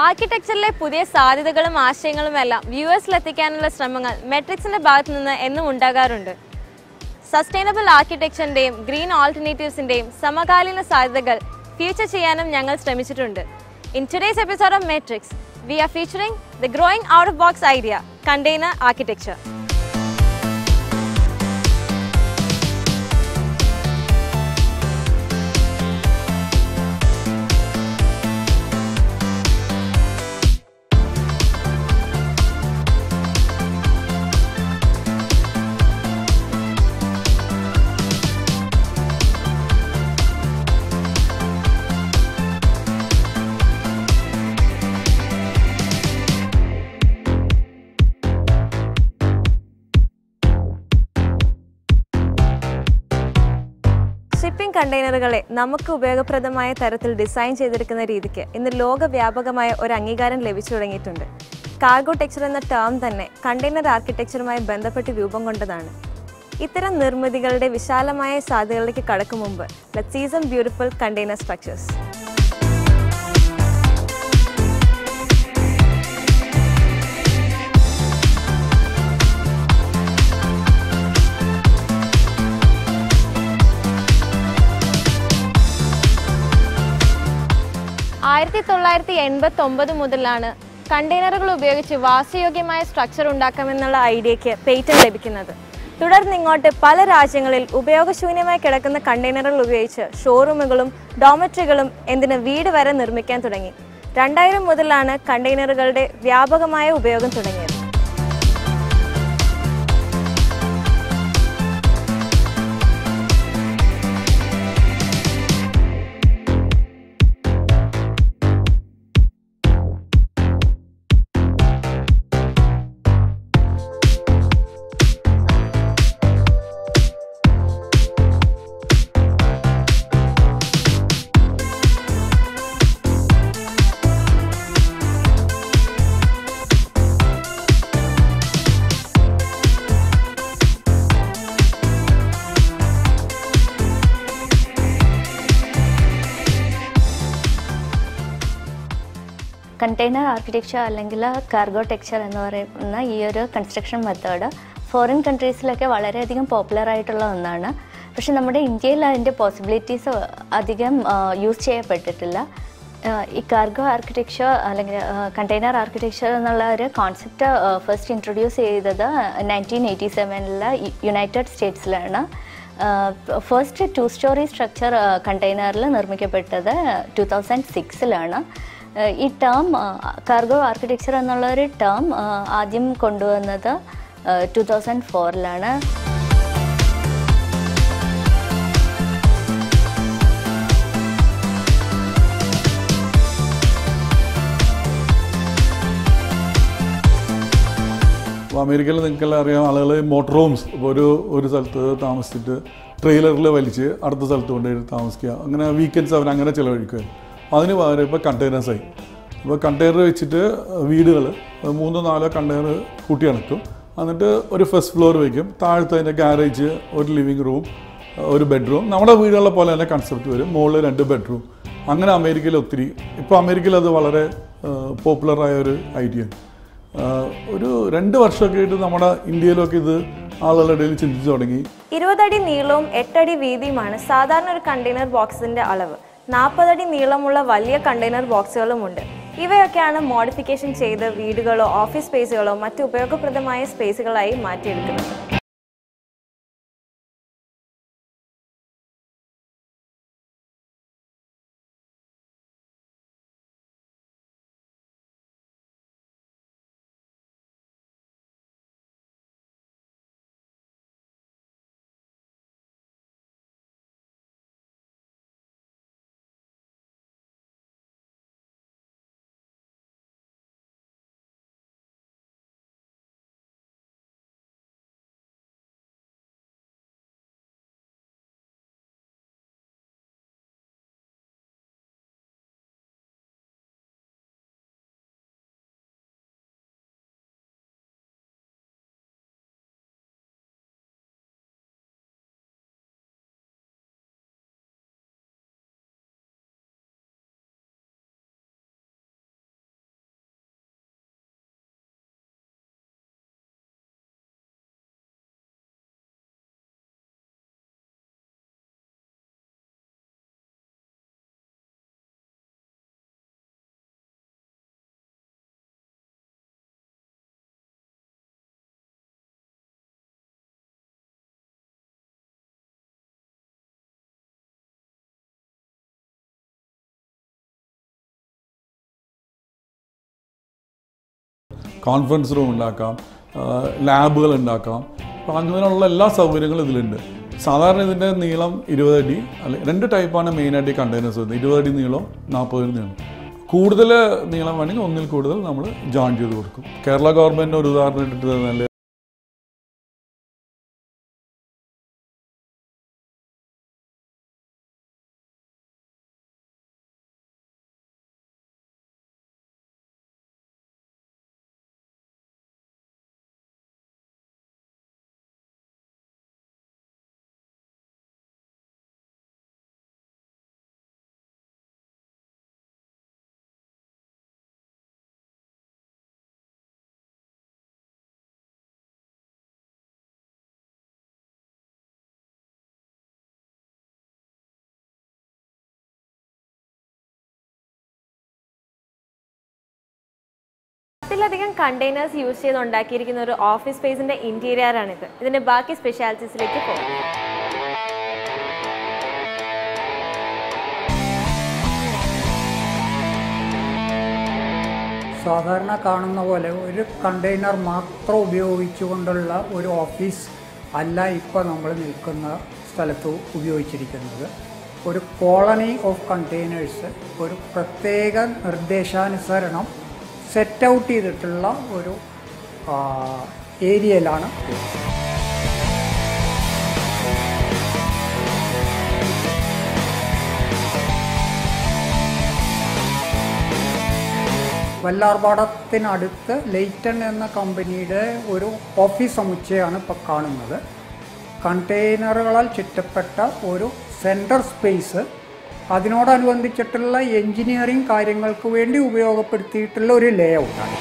ആർക്കിടെക്ചറിലെ പുതിയ സാധ്യതകളും ആശയങ്ങളും എല്ലാം വ്യൂവേഴ്സിലെത്തിക്കാനുള്ള ശ്രമങ്ങൾ മെട്രിക്സിന്റെ ഭാഗത്തു നിന്ന് എന്നും ഉണ്ടാകാറുണ്ട് സസ്റ്റൈനബിൾ ആർക്കിടെക്ചറിന്റെയും ഗ്രീൻ ആൾട്ടർനേറ്റീവ്സിന്റെയും സമകാലീന സാധ്യതകൾ ഫ്യൂച്ചർ ചെയ്യാനും ഞങ്ങൾ ശ്രമിച്ചിട്ടുണ്ട് in today's episode of Metrics we are featuring the growing out of box idea container architecture shipping കണ്ടെയ്നറുകളെ നമുക്ക് ഉപയോഗപ്രദമായ തരത്തിൽ ഡിസൈൻ ചെയ്തെടുക്കുന്ന രീതിക്ക് ഇന്ന് ലോകവ്യാപകമായ ഒരു അംഗീകാരം ലഭിച്ചു തുടങ്ങിയിട്ടുണ്ട് കാർഗോ ടെക്ചർ എന്ന ടേം തന്നെ കണ്ടെയ്നർ ആർക്കിടെക്ചറുമായി ബന്ധപ്പെട്ട് രൂപം കൊണ്ടതാണ് ഇത്തരം നിർമ്മിതികളുടെ വിശാലമായ സാധ്യതകളിലേക്ക് കടക്കും മുമ്പ് let see some beautiful container structures ആയിരത്തി തൊള്ളായിരത്തി എൺപത്തി ഒമ്പത് മുതലാണ് കണ്ടെയ്നറുകൾ ഉപയോഗിച്ച് വാസയോഗ്യമായ സ്ട്രക്ചർ ഉണ്ടാക്കാമെന്നുള്ള ഐഡിയയ്ക്ക് പേറ്റന്റ് ലഭിക്കുന്നത് തുടർന്ന് ഇങ്ങോട്ട് പല രാജ്യങ്ങളിൽ ഉപയോഗശൂന്യമായി കിടക്കുന്ന കണ്ടെയ്നറുകൾ ഉപയോഗിച്ച് ഷോറൂമുകളും ഡോമറ്ററികളും എന്തിന് വീട് വരെ നിർമ്മിക്കാൻ തുടങ്ങി രണ്ടായിരം മുതലാണ് കണ്ടെയ്നറുകളുടെ വ്യാപകമായ ഉപയോഗം തുടങ്ങിയത് കണ്ടെയ്നർ ആർക്കിടെക്ചർ അല്ലെങ്കിൽ കാർഗോ ടെക്ചർ എന്ന് പറയുന്ന ഈ ഒരു കൺസ്ട്രക്ഷൻ മെത്തേഡ് ഫോറിൻ കൺട്രീസിലൊക്കെ വളരെയധികം പോപ്പുലർ ആയിട്ടുള്ള ഒന്നാണ് പക്ഷെ നമ്മുടെ ഇന്ത്യയിൽ അതിൻ്റെ പോസിബിലിറ്റീസ് അധികം യൂസ് ചെയ്യപ്പെട്ടിട്ടില്ല ആ, ഈ കാർഗോ ആർക്കിടെക്ചർ അല്ലെങ്കിൽ കണ്ടെയ്നർ ആർക്കിടെക്ചർ എന്നുള്ള ഒരു കോൺസെപ്റ്റ് ഫസ്റ്റ് ഇൻട്രൊഡ്യൂസ് ചെയ്തത് നയൻറ്റീൻ എയ്റ്റി സെവനിലെ യുണൈറ്റഡ് സ്റ്റേറ്റ്സിലാണ് ഫസ്റ്റ് ടു സ്റ്റോറി സ്ട്രക്ചർ കണ്ടെയ്നറിൽ നിർമ്മിക്കപ്പെട്ടത് ടു തൗസൻഡ് സിക്സിലാണ് ഈ ടേം കാർഗോ ആർക്കിടെക്ചർ എന്നുള്ള ഒരു ടേം ആദ്യം കൊണ്ടുവന്നത് ടു തൗസൻഡ് ഫോറിലാണ് അപ്പോൾ അമേരിക്കയിൽ നിങ്ങൾക്കെല്ലാം അറിയാം ആളുകൾ മോട്ടർ ഹോംസ് ഒരു ഒരു സ്ഥലത്ത് താമസിച്ചിട്ട് ട്രെയിലറിൽ വലിച്ച് അടുത്ത സ്ഥലത്ത് കൊണ്ടുപോയി താമസിക്കുക അങ്ങനെ വീക്കെൻഡ്സ് അവർ അങ്ങനെ ചിലവഴിക്കുമായിരുന്നു അതിന് പകരം ഇപ്പോൾ കണ്ടെയ്നേഴ്സായി അപ്പോൾ കണ്ടെയ്നർ വെച്ചിട്ട് വീടുകൾ മൂന്നോ നാലോ കണ്ടെയ്നർ കൂട്ടി അണക്കും എന്നിട്ട് ഒരു ഫസ്റ്റ് ഫ്ലോർ വയ്ക്കും താഴത്തെ അതിൻ്റെ ഗാരേജ് ഒരു ലിവിങ് റൂം ഒരു ബെഡ്റൂം നമ്മുടെ വീടുകളെ പോലെ തന്നെ കൺസെപ്റ്റ് വരും മുകളിൽ രണ്ട് ബെഡ്റൂം അങ്ങനെ അമേരിക്കയിൽ ഒത്തിരി ഇപ്പോൾ അമേരിക്കയിൽ അത് വളരെ പോപ്പുലറായ ഒരു ഐഡിയ ആഹ് ഒരു രണ്ട് വർഷമൊക്കെ ആയിട്ട് നമ്മുടെ ഇന്ത്യയിലൊക്കെ ഇത് ആളുകളുടെ ഇടയിൽ ചിന്തിച്ചു തുടങ്ങി ഇരുപതടി നീളവും എട്ടടി വീതിയുമാണ് സാധാരണ ഒരു കണ്ടെയ്നർ ബോക്സിന്റെ അളവ് നാൽപ്പതടി നീളമുള്ള വലിയ കണ്ടെയ്നർ ബോക്സുകളും ഉണ്ട് ഇവയൊക്കെയാണ് മോഡിഫിക്കേഷൻ ചെയ്ത് വീടുകളോ ഓഫീസ് സ്പേസുകളോ മറ്റ് ഉപയോഗപ്രദമായ സ്പേസുകളായി മാറ്റിയെടുക്കുന്നത് കോൺഫറൻസ് റൂം ഉണ്ടാക്കാം ലാബുകൾ ഉണ്ടാക്കാം അപ്പോൾ അങ്ങനെയുള്ള എല്ലാ സൗകര്യങ്ങളും ഇതിലുണ്ട് സാധാരണ ഇതിൻ്റെ നീളം ഇരുപത് അടി അല്ലെ രണ്ട് ടൈപ്പാണ് മെയിനായിട്ട് ഈ കണ്ടെയ്നേഴ്സ് വരുന്നത് ഇരുപത് അടി നീളം നാൽപ്പത് അടി നീളം കൂടുതൽ നീളം വേണമെങ്കിൽ ഒന്നിൽ കൂടുതൽ നമ്മൾ ജോയിൻ ചെയ്ത് കൊടുക്കും കേരള ഗവൺമെൻറ് ഒരു ഉദാഹരണം ഇട്ടിട്ട് തന്നാൽ പത്തിലധികം കണ്ടെയ്നേഴ്സ് യൂസ് ചെയ്ത് ഉണ്ടാക്കിയിരിക്കുന്ന ഒരു ഓഫീസ് സ്പേസിന്റെ ഇന്റീരിയർ ആണിത് ഇതിന്റെ ബാക്കി സ്പെഷ്യാലിറ്റീസിലേക്ക് പോകും സാധാരണ കാണുന്ന പോലെ ഒരു കണ്ടെയ്നർ മാത്രം ഉപയോഗിച്ചുകൊണ്ടുള്ള ഒരു ഓഫീസ് അല്ല ഇപ്പോൾ നമ്മൾ നിൽക്കുന്ന സ്ഥലത്ത് ഉപയോഗിച്ചിരിക്കുന്നത് ഒരു കോളനി ഓഫ് കണ്ടെയ്നേഴ്സ് ഒരു പ്രത്യേക നിർദ്ദേശാനുസരണം സെറ്റ് ഔട്ട് ചെയ്തിട്ടുള്ള ഒരു ആ, ഏരിയയിലാണ് ഇത്. വല്ലാർപാടത്തിനടുത്ത് ലെയ്റ്റൺ എന്ന കമ്പനിയുടെ ഒരു ഓഫീസ് സമുച്ചയമാണ് ഇപ്പോൾ കാണുന്നത് കണ്ടെയ്നറുകളാൽ ചുറ്റപ്പെട്ട ഒരു സെൻട്രൽ സ്പേസ് അതിനോടനുബന്ധിച്ചിട്ടുള്ള എൻജിനീയറിംഗ് കാര്യങ്ങൾക്ക് വേണ്ടി ഉപയോഗപ്പെടുത്തിയിട്ടുള്ള ഒരു ലേ ഔട്ടാണ്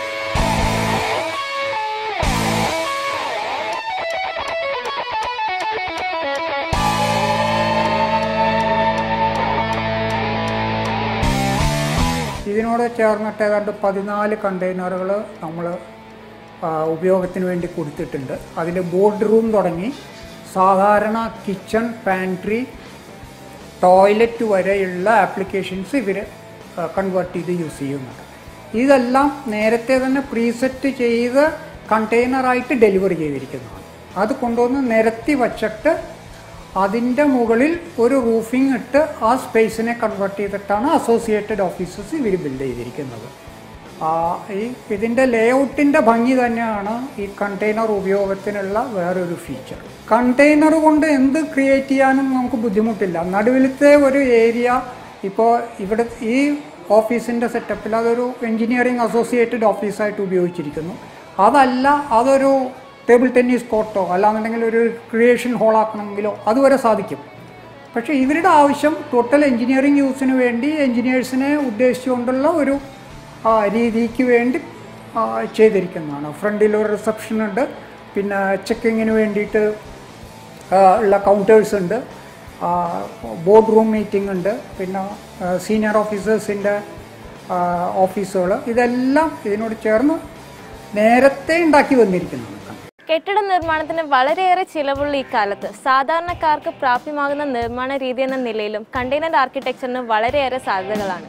ഇതിനോട് ചേർന്നിട്ട് ഏതാണ്ട് പതിനാല് കണ്ടെയ്നറുകൾ നമ്മൾ ഉപയോഗത്തിന് വേണ്ടി കൊടുത്തിട്ടുണ്ട് അതിൽ ബോർഡ് റൂം തുടങ്ങി സാധാരണ കിച്ചൺ പാൻട്രി ടോയ്ലറ്റ് വരെയുള്ള ആപ്ലിക്കേഷൻസ് ഇവർ കൺവേർട്ട് ചെയ്ത് യൂസ് ചെയ്യുന്നുണ്ട് ഇതെല്ലാം നേരത്തെ തന്നെ പ്രീസെറ്റ് ചെയ്ത് കണ്ടെയ്നറായിട്ട് ഡെലിവറി ചെയ്തിരിക്കുന്നതാണ് അത് കൊണ്ടുവന്ന് നിരത്തി വച്ചിട്ട് അതിൻ്റെ മുകളിൽ ഒരു റൂഫിംഗ് ഇട്ട് ആ സ്പേസിനെ കൺവേർട്ട് ചെയ്തിട്ടാണ് അസോസിയേറ്റഡ് ഓഫീസസ് ഇവർ ബിൽഡ് ചെയ്തിരിക്കുന്നത് ആ, ഈ ഇതിൻ്റെ ലേഔട്ടിൻ്റെ ഭംഗി തന്നെയാണ് ഈ കണ്ടെയ്നർ ഉപയോഗത്തിനുള്ള വേറൊരു ഫീച്ചർ കണ്ടെയ്നർ കൊണ്ട് എന്ത് ക്രിയേറ്റ് ചെയ്യാനും നമുക്ക് ബുദ്ധിമുട്ടില്ല നടുവിലത്തെ ഒരു ഏരിയ ഇപ്പോൾ ഇവിടെ ഈ ഓഫീസിൻ്റെ സെറ്റപ്പിൽ അതൊരു എഞ്ചിനീയറിംഗ് അസോസിയേറ്റഡ് ഓഫീസായിട്ട് ഉപയോഗിച്ചിരിക്കുന്നു അതല്ല അതൊരു ടേബിൾ ടെന്നീസ് കോർട്ടോ അല്ലാന്നുണ്ടെങ്കിൽ ഒരു ക്രിയേഷൻ ഹോളാക്കണമെങ്കിലോ അതുവരെ സാധിക്കും പക്ഷേ ഇവരുടെ ആവശ്യം ടോട്ടൽ എഞ്ചിനീയറിംഗ് യൂസിന് വേണ്ടി എഞ്ചിനീയേഴ്സിനെ ഉദ്ദേശിച്ചുകൊണ്ടുള്ള ഒരു ആ, രീതിക്ക് വേണ്ടി ആ, ചെയ്തിരിക്കുന്നതാണ് ഫ്രണ്ടിൽ ഒരു റിസപ്ഷൻ ഉണ്ട് പിന്നെ ചെക്കിങ്ങിന് വേണ്ടിയിട്ട് ആ, ഉള്ള കൗണ്ടേഴ്സ് ഉണ്ട് ബോർഡ് റൂം മീറ്റിംഗ് ഉണ്ട് പിന്നെ സീനിയർ ഓഫീസേഴ്സിൻ്റെ ഓഫീസുകൾ ഇതെല്ലാം ഇതിനോട് ചേർന്ന് നേരത്തെ ഉണ്ടാക്കി വന്നിരിക്കുന്നതാണ് കെട്ടിട നിർമ്മാണത്തിന് വളരെയേറെ ചിലവുള്ള ഈ കാലത്ത് സാധാരണക്കാർക്ക് പ്രാപ്യമാകുന്ന നിർമ്മാണ രീതി എന്ന നിലയിലും കണ്ടെയ്നർ ആർക്കിടെക്ചറിന് വളരെയേറെ സാധ്യതകളാണ്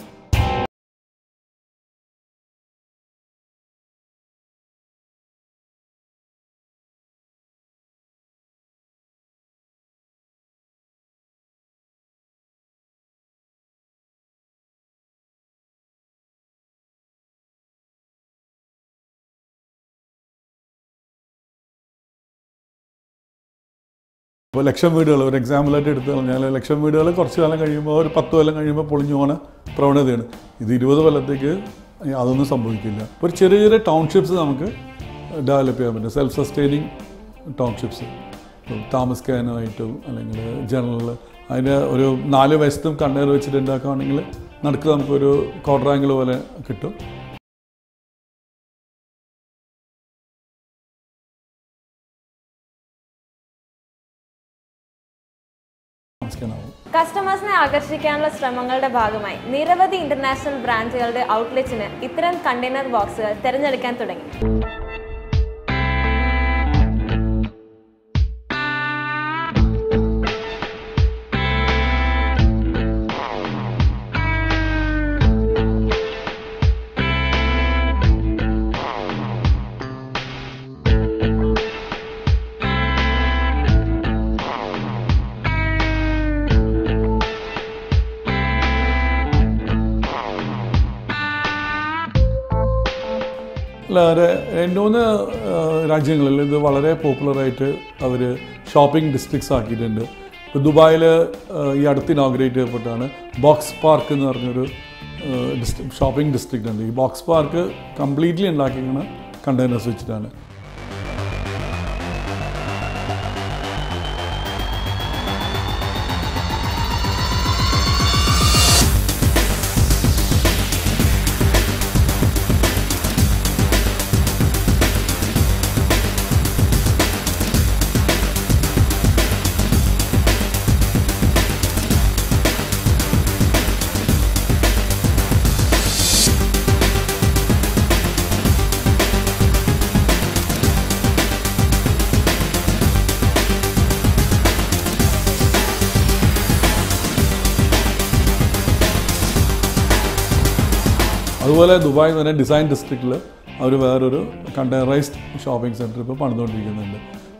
ഇപ്പോൾ ലക്ഷം വീടുകൾ ഒരു എക്സാമ്പിളായിട്ട് എടുത്തു പറഞ്ഞാൽ ലക്ഷം വീടുകൾ കുറച്ച് കാലം കഴിയുമ്പോൾ ഒരു പത്ത് കൊല്ലം കഴിയുമ്പോൾ പൊളിഞ്ഞു പോകുന്ന പ്രവണതയാണ് ഇത് ഇരുപത് കൊല്ലത്തേക്ക് അതൊന്നും സംഭവിക്കില്ല ഒരു ചെറിയ ചെറിയ ടൗൺഷിപ്സ് നമുക്ക് ഡെവലപ്പ് ചെയ്യാൻ പറ്റും സെൽഫ് സസ്റ്റെയിനിങ് ടൗൺഷിപ്സ് താമസിക്കാനായിട്ടും അല്ലെങ്കിൽ ജനറൽ അതിന് ഒരു നാല് വശത്തും കണ്ണേർ വെച്ചിട്ട് ഉണ്ടാക്കുകയാണെങ്കിൽ നടുക്ക് നമുക്കൊരു ക്വാഡ്രാങ്കിൾ പോലെ കിട്ടും താമസിക്കാനാവും കസ്റ്റമേഴ്സിനെ ആകർഷിക്കാനുള്ള ശ്രമങ്ങളുടെ ഭാഗമായി നിരവധി ഇന്റർനാഷണൽ ബ്രാൻഡുകളുടെ ഔട്ട്ലെറ്റിന് ഇത്തരം കണ്ടെയ്നർ ബോക്സുകൾ തിരഞ്ഞെടുക്കാൻ തുടങ്ങി വളരെ രണ്ട് മൂന്ന് ആ, രാജ്യങ്ങളിൽ ഇത് വളരെ പോപ്പുലറായിട്ട് അവർ ഷോപ്പിംഗ് ഡിസ്ട്രിക്ട്സ് ആക്കിയിട്ടുണ്ട് ഇപ്പോൾ ദുബായിൽ ഈ അടുത്ത് ഇനോഗ്രേറ്റ് ചെയ്യപ്പെട്ടാണ് ബോക്സ് പാർക്ക് എന്ന് പറഞ്ഞൊരു ഡിസ്ട്രിക്ട് ഷോപ്പിംഗ് ഡിസ്ട്രിക്റ്റ് ഉണ്ട് ഈ ബോക്സ് പാർക്ക് കംപ്ലീറ്റ്ലി ഉണ്ടാക്കിയിരിക്കുന്ന കണ്ടെയ്നേഴ്സ് വെച്ചിട്ടാണ് അതുപോലെ ദുബായ് തന്നെ ഡിസൈൻ ഡിസ്ട്രിക്റ്റിൽ അവർ വേറൊരു കണ്ടെയ്നറൈസ്ഡ് ഷോപ്പിംഗ് സെൻറ്റർ ഇപ്പോൾ പണിതുകൊണ്ടിരിക്കുന്നുണ്ട്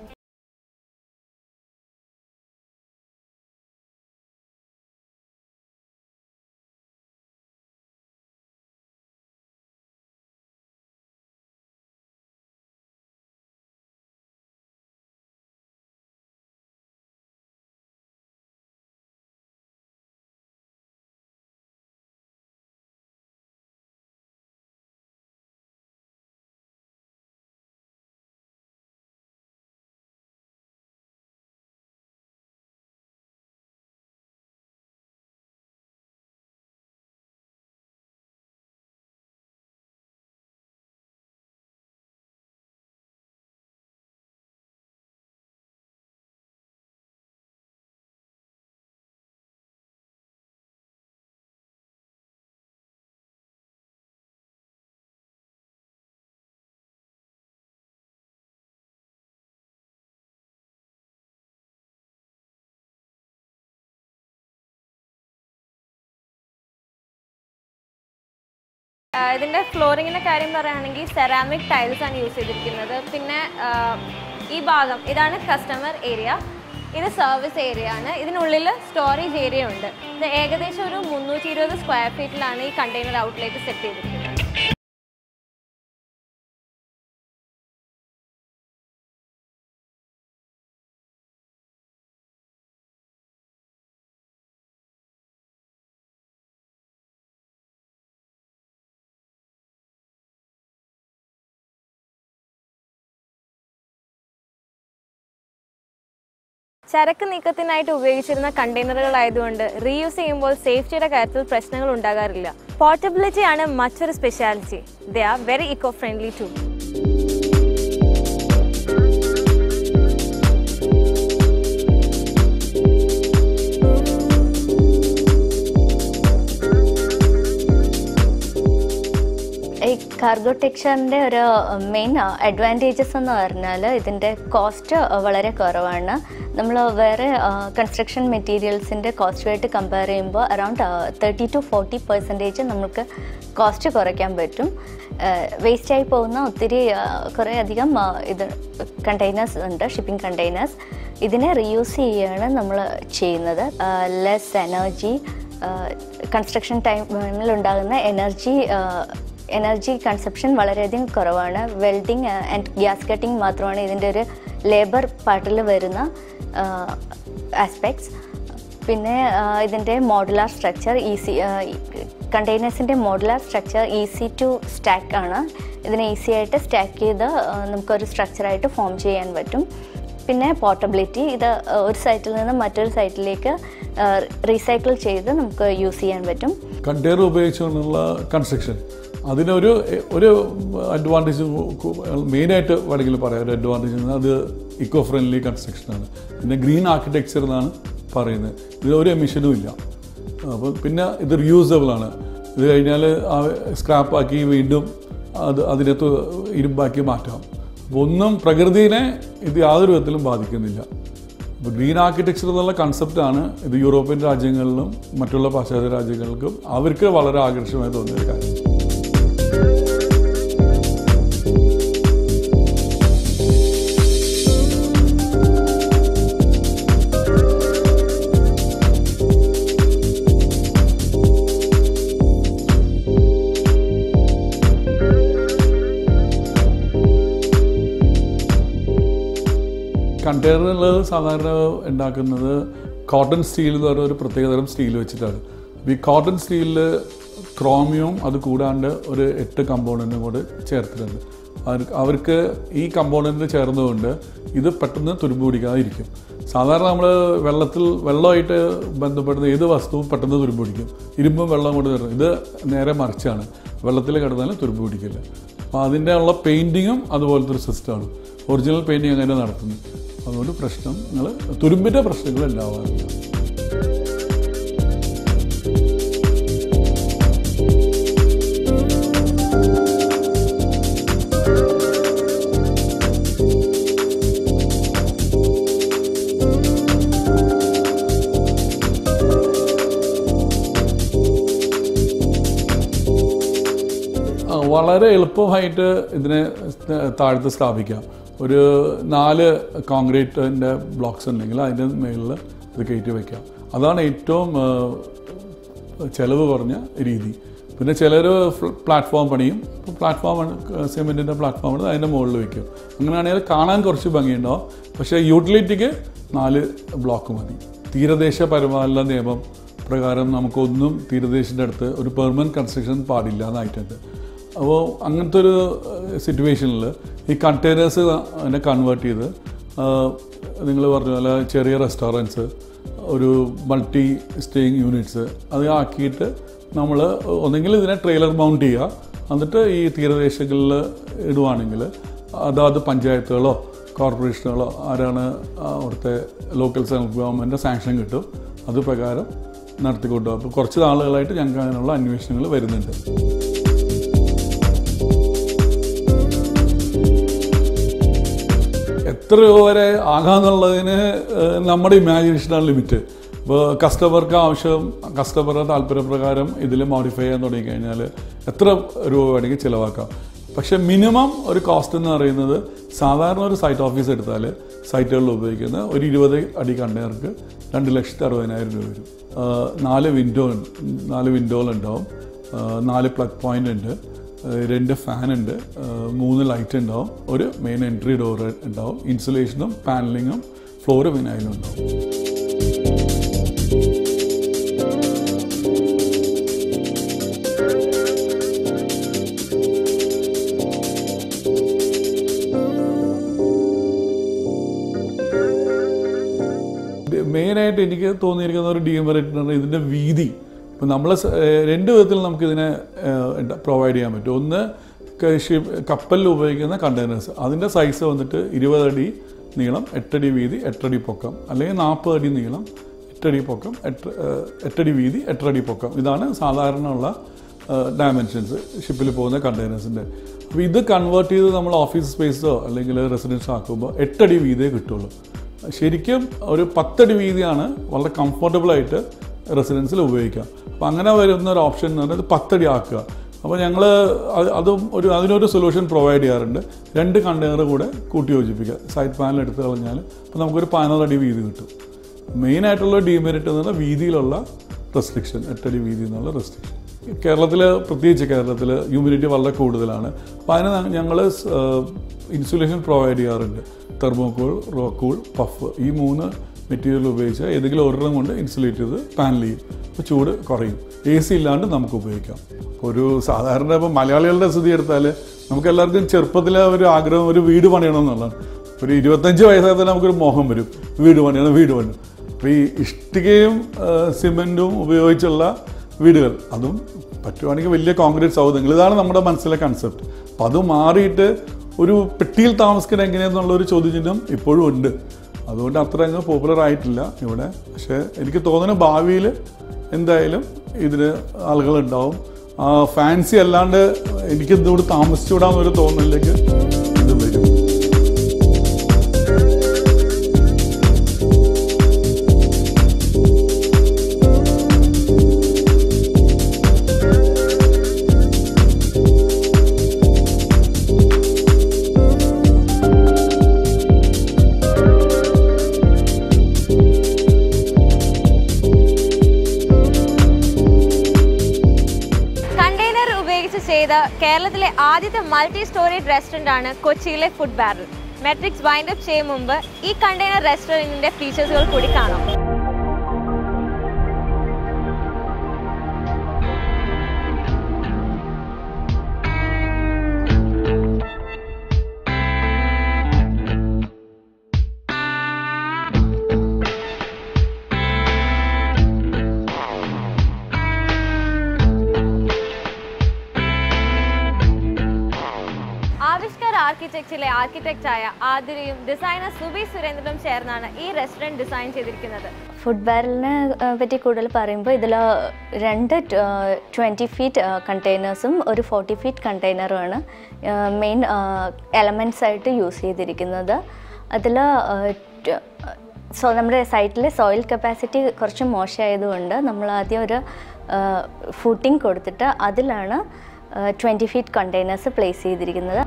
ആ, ഇതിന്റെ ഫ്ലോറിങ്ങിന്റെ കാര്യം പറയുകയാണെങ്കിൽ സെറാമിക് ടൈൽസ് ആണ് യൂസ് ചെയ്തിരിക്കുന്നത് പിന്നെ ആ, ഈ ഭാഗം ഇതാണ് കസ്റ്റമർ ഏരിയ ഇത് സർവീസ് ഏരിയ ആണ് ഇതിനുള്ളിൽ സ്റ്റോറേജ് ഏരിയ ഉണ്ട് ഇത് ഏകദേശം ഒരു മുന്നൂറ്റി ഇരുപത് സ്ക്വയർ ഫീറ്റിലാണ് ഈ കണ്ടെയ്നർ ഔട്ട്ലെറ്റ് സെറ്റ് ചെയ്തിരിക്കുന്നത് ചരക്ക് നീക്കത്തിനായിട്ട് ഉപയോഗിച്ചിരുന്ന കണ്ടെയ്നറുകളായതുകൊണ്ട് റീയൂസ് ചെയ്യുമ്പോൾ സേഫ്റ്റിയുടെ കാര്യത്തിൽ പ്രശ്നങ്ങൾ ഉണ്ടാകാറില്ല പോർട്ടബിലിറ്റി ആണ് മറ്റൊരു speciality they are very eco friendly too ഈ കാർഗോ ടെക്സ്ചറിൻ്റെ ഒരു മെയിൻ അഡ്വാൻറ്റേജസ് എന്ന് പറഞ്ഞാൽ ഇതിൻ്റെ കോസ്റ്റ് വളരെ കുറവാണ് നമ്മൾ വേറെ കൺസ്ട്രക്ഷൻ മെറ്റീരിയൽസിൻ്റെ കോസ്റ്റുമായിട്ട് കമ്പയർ ചെയ്യുമ്പോൾ around thirty to forty percentage നമുക്ക് കോസ്റ്റ് കുറയ്ക്കാൻ പറ്റും വേസ്റ്റായി പോകുന്ന ഒത്തിരി ആ, കുറേ അധികം ആ, ഇത് കണ്ടെയ്നേഴ്സ് ഉണ്ട് ഷിപ്പിംഗ് കണ്ടെയ്നേഴ്സ് ഇതിനെ റീയൂസ് ചെയ്യുകയാണ് നമ്മൾ ചെയ്യുന്നത് ലെസ് എനർജി കൺസ്ട്രക്ഷൻ ടൈമിൽ ഉണ്ടാകുന്ന എനർജി എനർജി കൺസപ്ഷൻ വളരെയധികം കുറവാണ് വെൽഡിങ് ആൻഡ് ഗ്യാസ് കട്ടിങ് മാത്രമാണ് ഇതിൻ്റെ ഒരു ലേബർ പാർട്ടിൽ വരുന്ന ആസ്പെക്ട്സ് പിന്നെ ആ, ഇതിൻ്റെ മോഡുലാർ സ്ട്രക്ചർ ഈസി കണ്ടെയ്നേഴ്സിൻ്റെ modular structure easy to stack ആണ് ഇതിനെ ഈസി ആയിട്ട് സ്റ്റാക്ക് ചെയ്ത് ആ, നമുക്കൊരു സ്ട്രക്ചറായിട്ട് ഫോം ചെയ്യാൻ പറ്റും പിന്നെ പോർട്ടബിലിറ്റി ഇത് ആ, ഒരു സൈറ്റിൽ നിന്ന് മറ്റൊരു സൈറ്റിലേക്ക് റീസൈക്കിൾ ചെയ്ത് നമുക്ക് യൂസ് ചെയ്യാൻ പറ്റും കണ്ടെയ്നർ ഉപയോഗിച്ചുകൊണ്ടുള്ള കൺസ്ട്രക്ഷൻ അതിനൊരു ഒരു അഡ്വാൻറ്റേജ് മെയിനായിട്ട് വേണമെങ്കിൽ പറയാം ഒരു അഡ്വാൻറ്റേജ് അത് ഇക്കോ ഫ്രണ്ട്ലി കൺസ്ട്രക്ഷനാണ് പിന്നെ ഗ്രീൻ ആർക്കിടെക്ചർ എന്നാണ് പറയുന്നത് ഇത് ഒരു എമിഷനും ഇല്ല അപ്പോൾ പിന്നെ ഇത് റിയൂസബിൾ ആണ് ഇത് കഴിഞ്ഞാൽ സ്ക്രാപ്പാക്കി വീണ്ടും അത് അതിനകത്ത് ഇരുമ്പാക്കി മാറ്റാം അപ്പോൾ ഒന്നും പ്രകൃതിനെ ഇത് യാതൊരു വിധത്തിലും ബാധിക്കുന്നില്ല അപ്പോൾ ഗ്രീൻ ആർക്കിടെക്ചർ എന്നുള്ള കൺസെപ്റ്റാണ് ഇത് യൂറോപ്യൻ രാജ്യങ്ങളിലും മറ്റുള്ള പാശ്ചാത്യ രാജ്യങ്ങൾക്കും അവർക്ക് വളരെ ആകർഷകമായി തോന്നിയൊരു കാര്യം കണ്ടെയ്നറിൽ സാധാരണ ഉണ്ടാക്കുന്നത് കോട്ടൺ സ്റ്റീൽ എന്ന് പറയുന്ന ഒരു പ്രത്യേകതരം സ്റ്റീൽ വെച്ചിട്ടാണ് അപ്പോൾ ഈ കോട്ടൺ സ്റ്റീലിൽ ക്രോമിയവും അത് കൂടാണ്ട് ഒരു എട്ട് കമ്പോണൻറ്റും കൂടെ ചേർത്തിട്ടുണ്ട് അവർക്ക് അവർക്ക് ഈ കമ്പോണൻറ്റ് ചേർന്നുകൊണ്ട് ഇത് പെട്ടെന്ന് തുരുമ്പ് പിടിക്കാതിരിക്കും സാധാരണ നമ്മൾ വെള്ളത്തിൽ വെള്ളമായിട്ട് ബന്ധപ്പെടുന്ന ഏത് വസ്തുവും പെട്ടെന്ന് തുരുമ്പ് പിടിക്കും ഇരുമ്പും വെള്ളം കൊണ്ട് തരും ഇത് നേരെ മറിച്ചാണ് വെള്ളത്തിൽ കിടന്നാലും തുരുമ്പ് പിടിക്കില്ല അപ്പോൾ അതിൻ്റെ ഉള്ള പെയിൻറ്റിങ്ങും അതുപോലത്തെ ഒരു സിസ്റ്റമാണ് ഒറിജിനൽ പെയിൻറ്റിങ് അങ്ങനെ നടത്തുന്നു അതുകൊണ്ട് പ്രശ്നങ്ങൾ തുരുമ്പിൻ്റെ പ്രശ്നങ്ങൾ ഉണ്ടാവാറില്ല ആ, വളരെ എളുപ്പമായിട്ട് ഇതിനെ താഴ്ത്ത് സ്ഥാപിക്കാം ഒരു നാല് കോൺക്രീറ്റിൻ്റെ ബ്ലോക്സ് ഉണ്ടെങ്കിൽ അതിൻ്റെ മുകളിൽ ഇത് കയറ്റി വയ്ക്കാം അതാണ് ഏറ്റവും ആ, ചെലവ് കുറഞ്ഞ രീതി പിന്നെ ചിലർ പ്ലാറ്റ്ഫോം പണിയും പ്ലാറ്റ്ഫോം സിമെൻറ്റിൻ്റെ പ്ലാറ്റ്ഫോം ആണ് അതിൻ്റെ മുകളിൽ വയ്ക്കും അങ്ങനെയാണെങ്കിൽ കാണാൻ കുറച്ച് ഭംഗിയുണ്ടാവും പക്ഷേ യൂട്ടിലിറ്റിക്ക് നാല് ബ്ലോക്ക് മതി തീരദേശ പരിപാലന നിയമം പ്രകാരം നമുക്കൊന്നും തീരദേശത്തിൻ്റെ അടുത്ത് ഒരു പെർമനൻറ്റ് കൺസ്ട്രക്ഷൻ പാടില്ല എന്നായിട്ടുണ്ട് അപ്പോൾ അങ്ങനത്തെ ഒരു സിറ്റുവേഷനിൽ ഈ കണ്ടെയ്നേഴ്സ് അതിനെ കൺവേർട്ട് ചെയ്ത് നിങ്ങൾ പറഞ്ഞ പോലെ ചെറിയ റെസ്റ്റോറൻറ്റ്സ് ഒരു മൾട്ടി സ്റ്റേയിങ് യൂണിറ്റ്സ് അത് ആക്കിയിട്ട് നമ്മൾ ഒന്നെങ്കിൽ ഇതിനെ ട്രെയിലർ മൗണ്ട് ചെയ്യുക എന്നിട്ട് ഈ തീരദേശങ്ങളിൽ ഇടുവാണെങ്കിൽ അതാത് പഞ്ചായത്തുകളോ കോർപ്പറേഷനുകളോ ആരാണ് അവിടുത്തെ ലോക്കൽ സെൽഫ് ഗവൺമെൻറ് സാങ്ഷൻ കിട്ടും അത് പ്രകാരം നടത്തിക്കൊണ്ടുപോകും അപ്പോൾ കുറച്ച് നാളുകളായിട്ട് ഞങ്ങൾക്ക് അതിനുള്ള അന്വേഷണങ്ങൾ വരുന്നുണ്ട് എത്ര രൂപ വരെ ആകാന്നുള്ളതിന് ഏഹ്, നമ്മുടെ ഇമാജിനേഷനാണ് ലിമിറ്റ് ഇപ്പോൾ കസ്റ്റമർക്ക് ആവശ്യം കസ്റ്റമറുടെ താല്പര്യപ്രകാരം ഇതിൽ മോഡിഫൈ ചെയ്യാൻ തുടങ്ങിക്കഴിഞ്ഞാൽ എത്ര രൂപ വേണമെങ്കിൽ ചിലവാക്കാം പക്ഷേ മിനിമം ഒരു കോസ്റ്റ് എന്ന് പറയുന്നത് സാധാരണ ഒരു സൈറ്റ് ഓഫീസ് എടുത്താൽ സൈറ്റുകളിൽ ഉപയോഗിക്കുന്ന ഒരു ഇരുപത് അടി കണ്ടെയ്നർക്ക് രണ്ട് ലക്ഷത്തി അറുപതിനായിരം രൂപ വരും ഏഹ്, നാല് വിൻഡോ നാല് വിൻഡോകളുണ്ടാവും ഏഹ്, നാല് പ്ലഗ് പോയിന്റ് ഉണ്ട് ഏഹ് രണ്ട് ഫാൻ ഉണ്ട് ഏഹ് മൂന്ന് ലൈറ്റ് ഉണ്ടാവും ഒരു മെയിൻ എൻട്രി ഡോർ ഉണ്ടാവും ഇൻസുലേഷനും പാനലിങ്ങും ഫ്ലോർ വിനായിലും ഉണ്ടാവും മെയിനായിട്ട് എനിക്ക് തോന്നിയിരിക്കുന്ന ഒരു ഡീമെറിറ്റ് എന്ന് പറഞ്ഞാൽ ഇതിൻ്റെ വീതി ഇപ്പം നമ്മൾ രണ്ട് വിധത്തിൽ നമുക്കിതിനെ പ്രൊവൈഡ് ചെയ്യാൻ പറ്റും ഒന്ന് ക- ഷിപ്പ് കപ്പലിൽ ഉപയോഗിക്കുന്ന കണ്ടെയ്നേഴ്സ് അതിൻ്റെ സൈസ് വന്നിട്ട് ഇരുപത് അടി നീളം എട്ടടി വീതി എട്ടടി പൊക്കം അല്ലെങ്കിൽ നാൽപ്പത് അടി നീളം എട്ടടി പൊക്കം എട്ട് ഏഹ്, എട്ടടി വീതി എട്ടടി പൊക്കം ഇതാണ് സാധാരണ ഉള്ള ഡയമെൻഷൻസ് ഷിപ്പിൽ പോകുന്ന കണ്ടെയ്നേഴ്സിൻ്റെ അപ്പോൾ ഇത് കൺവേർട്ട് ചെയ്ത് നമ്മൾ ഓഫീസ് സ്പേസോ അല്ലെങ്കിൽ റെസിഡൻസ് ആക്കുമ്പോൾ എട്ടടി വീതിയേ കിട്ടുള്ളൂ ശരിക്കും ഒരു പത്തടി വീതിയാണ് വളരെ കംഫർട്ടബിൾ ആയിട്ട് റെസിഡൻസിൽ ഉപയോഗിക്കാം അപ്പോൾ അങ്ങനെ വരുന്ന ഒരു ഓപ്ഷൻ എന്ന് പറയുന്നത് പത്തടി ആക്കുക അപ്പോൾ ഞങ്ങൾ അതും ഒരു അതിനൊരു സൊല്യൂഷൻ പ്രൊവൈഡ് ചെയ്യാറുണ്ട് രണ്ട് കണ്ടെയ്നർ കൂടെ കൂട്ടി യോജിപ്പിക്കുക സൈഡ് പാനൽ എടുത്ത് കളഞ്ഞാൽ അപ്പോൾ നമുക്കൊരു പതിനാറ് അടി വീതി കിട്ടും മെയിനായിട്ടുള്ള ഡീമെറിറ്റ് എന്ന് പറഞ്ഞാൽ വീതിയിലുള്ള റെസ്ട്രിക്ഷൻ എട്ടടി വീതി എന്നുള്ള റെസ്ട്രിക്ഷൻ കേരളത്തിൽ പ്രത്യേകിച്ച് കേരളത്തിൽ ഹ്യൂമിഡിറ്റി വളരെ കൂടുതലാണ് അപ്പോൾ അതിന് ഞങ്ങൾ ഇൻസുലേഷൻ പ്രൊവൈഡ് ചെയ്യാറുണ്ട് തെർമോക്കോൾ റോക്കൂൾ പഫ് ഈ മൂന്ന് മെറ്റീരിയൽ ഉപയോഗിച്ച് ഏതെങ്കിലും ഒരെണ്ണം കൊണ്ട് ഇൻസുലേറ്റ് ചെയ്ത് പാനൽ ചെയ്യും അപ്പോൾ ചൂട് കുറയും എ സി ഇല്ലാണ്ട് നമുക്ക് ഉപയോഗിക്കാം ഒരു സാധാരണ ഇപ്പോൾ മലയാളികളുടെ സ്ഥിതി എടുത്താൽ നമുക്ക് എല്ലാവർക്കും ചെറുപ്പത്തിലെ ഒരു ആഗ്രഹം ഒരു വീട് പണിയണം എന്നുള്ളതാണ് ഒരു ഇരുപത്തഞ്ച് വയസ്സായ തന്നെ നമുക്കൊരു മോഹം വരും വീട് പണിയണം വീട് പണിയണം അപ്പോൾ ഈ ഇഷ്ടികയും സിമെൻറ്റും ഉപയോഗിച്ചുള്ള വീടുകൾ അതും പറ്റുവാണെങ്കിൽ വലിയ കോൺക്രീറ്റ് സൗധങ്ങൾ ഇതാണ് നമ്മുടെ മനസ്സിലെ കൺസെപ്റ്റ് അപ്പോൾ അത് മാറിയിട്ട് ഒരു പെട്ടിയിൽ താമസിക്കുന്നത് എങ്ങനെയാണെന്നുള്ള ഒരു ചോദ്യചിഹ്നം ഇപ്പോഴും ഉണ്ട് അതുകൊണ്ട് അത്ര അങ്ങ് പോപ്പുലർ ആയിട്ടില്ല ഇവിടെ പക്ഷേ എനിക്ക് തോന്നുന്നു ഭാവിയിൽ എന്തായാലും ഇതിന് ആളുകളുണ്ടാവും ആ ഫാൻസി അല്ലാണ്ട് എനിക്ക് ഇതുകൂടി താമസിച്ചുകൂടാന്നൊരു തോന്നലിലേക്ക് ഇത് വരും ചെയ്ത കേരളത്തിലെ ആദ്യത്തെ മൾട്ടി സ്റ്റോറേജ് റെസ്റ്റോറൻ്റ് ആണ് കൊച്ചിയിലെ Food Barrel Metrics wind up ചെയ്യും മുമ്പ് ഈ കണ്ടെയ്നർ റെസ്റ്റോറൻറ്റിൻ്റെ ഫീച്ചേഴ്സുകൾ കൂടി കാണാം ആവിഷ്കാർ ആർക്കിടെക്ചറിലെ ആർക്കിടെക്റ്റായ ആതിരയും ഡിസൈനർ സുബി സുരേന്ദ്രനും ചേർന്നാണ് ഈ റെസ്റ്റോറൻറ്റ് ഡിസൈൻ ചെയ്തിരിക്കുന്നത് ഫുഡ് ബാരലിനെ പറ്റി കൂടുതൽ പറയുമ്പോൾ ഇതിൽ രണ്ട് ട്വൻറ്റി ഫീറ്റ് കണ്ടെയ്നേഴ്സും ഒരു ഫോർട്ടി ഫീറ്റ് കണ്ടെയ്നറുമാണ് മെയിൻ എലമെൻറ്റ്സ് ആയിട്ട് യൂസ് ചെയ്തിരിക്കുന്നത് അതിൽ സോ നമ്മുടെ സൈറ്റിലെ സോയിൽ കപ്പാസിറ്റി കുറച്ച് മോശമായതുകൊണ്ട് നമ്മൾ ആദ്യം ഒരു ഫുട്ടിങ് കൊടുത്തിട്ട് അതിലാണ് ട്വൻറ്റി ഫീറ്റ് കണ്ടെയ്നേഴ്സ് പ്ലേസ് ചെയ്തിരിക്കുന്നത്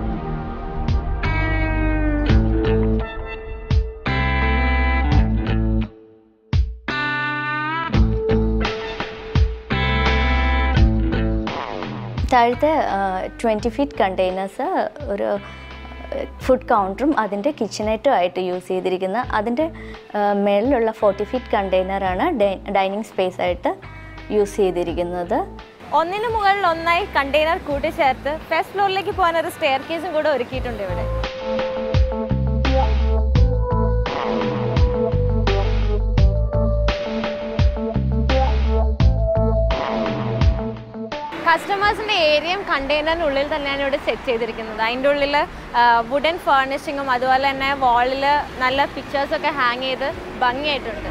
താഴത്തെ ട്വൻറ്റി ഫീറ്റ് കണ്ടെയ്നേഴ്സ് ഒരു ഫുഡ് കൗണ്ടറും അതിൻ്റെ കിച്ചണേറ്റും ആയിട്ട് യൂസ് ചെയ്തിരിക്കുന്ന അതിൻ്റെ മേളിലുള്ള ഫോർട്ടി ഫീറ്റ് കണ്ടെയ്നറാണ് ഡൈനിങ് സ്പേസ് ആയിട്ട് യൂസ് ചെയ്തിരിക്കുന്നത് ഒന്നിനു മുകളിൽ ഒന്നായി കണ്ടെയ്നർ കൂട്ടിച്ചേർത്ത് ഫസ്റ്റ് ഫ്ലോറിലേക്ക് പോകാൻ ഒരു സ്റ്റെയർ കേസും കൂടെ ഒരുക്കിയിട്ടുണ്ട് ഇവിടെ കസ്റ്റമേഴ്സിന്റെ ഏരിയയും കണ്ടെയ്നറിനുള്ളിൽ തന്നെയാണ് ഇവിടെ സെറ്റ് ചെയ്തിരിക്കുന്നത് അതിൻ്റെ ഉള്ളിൽ വുഡൻ ഫേർണിഷിങ്ങും അതുപോലെ തന്നെ വാളിൽ നല്ല പിക്ചേഴ്സൊക്കെ ഹാങ് ചെയ്ത് ഭംഗിയായിട്ടുണ്ട്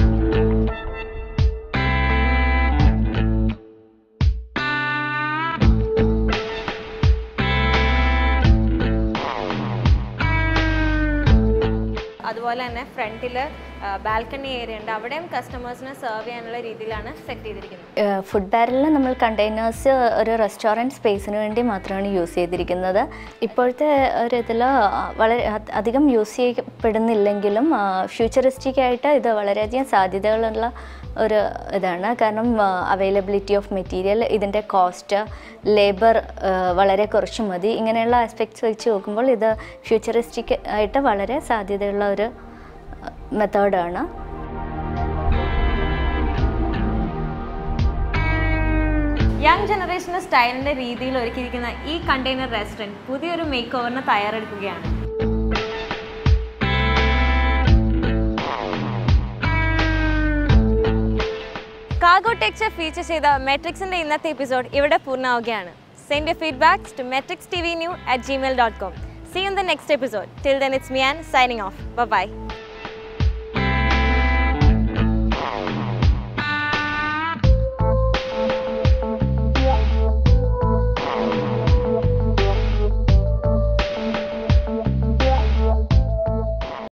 അതുപോലെ തന്നെ ഫ്രണ്ടിൽ ബാൽക്കണി ഏരിയ ഉണ്ട് അവിടെയും കസ്റ്റമേഴ്സിനെ സെർവ് ചെയ്യാനുള്ള രീതിയിലാണ് സെറ്റ് ചെയ്തിരിക്കുന്നത് ഫുഡ് ബാരലിൽ നമ്മൾ കണ്ടെയ്നേഴ്സ് ഒരു റെസ്റ്റോറൻറ്റ് സ്പേസിന് വേണ്ടി മാത്രമാണ് യൂസ് ചെയ്തിരിക്കുന്നത് ഇപ്പോഴത്തെ ഒരു ഇതിൽ വളരെ അ- അധികം യൂസ് ചെയ്യപ്പെടുന്നില്ലെങ്കിലും ഫ്യൂച്ചറിസ്റ്റിക് ആയിട്ട് ഇത് വളരെയധികം സാധ്യതകളുള്ള ഒരു ഇതാണ് കാരണം അവൈലബിലിറ്റി ഓഫ് മെറ്റീരിയൽ ഇതിൻ്റെ കോസ്റ്റ് ലേബർ വളരെ കുറച്ച് മതി ഇങ്ങനെയുള്ള ആസ്പെക്ട്സ് വെച്ച് നോക്കുമ്പോൾ ഇത് ഫ്യൂച്ചറിസ്റ്റിക് ആയിട്ട് വളരെ സാധ്യതയുള്ള ഒരു മെത്തേഡാണ് യങ് ജനറേഷന് സ്റ്റൈലിന്റെ രീതിയിൽ ഒരുക്കിയിരിക്കുന്ന ഈ കണ്ടെയ്നർ റെസ്റ്റോറൻറ്റ് പുതിയൊരു മേക്ക് ഓവറിന് തയ്യാറെടുക്കുകയാണ് കാർഗോ ടെക്ചർ ഫീച്ചർ ചെയ്ത മെട്രിക്സിന്റെ ഇന്നത്തെ എപ്പിസോഡ് ഇവിടെ പൂർണ്ണമാവുകയാണ് send you feedbacks to Metrics T V new at Gmail dot com see in the next episode till then it's me Ann signing off by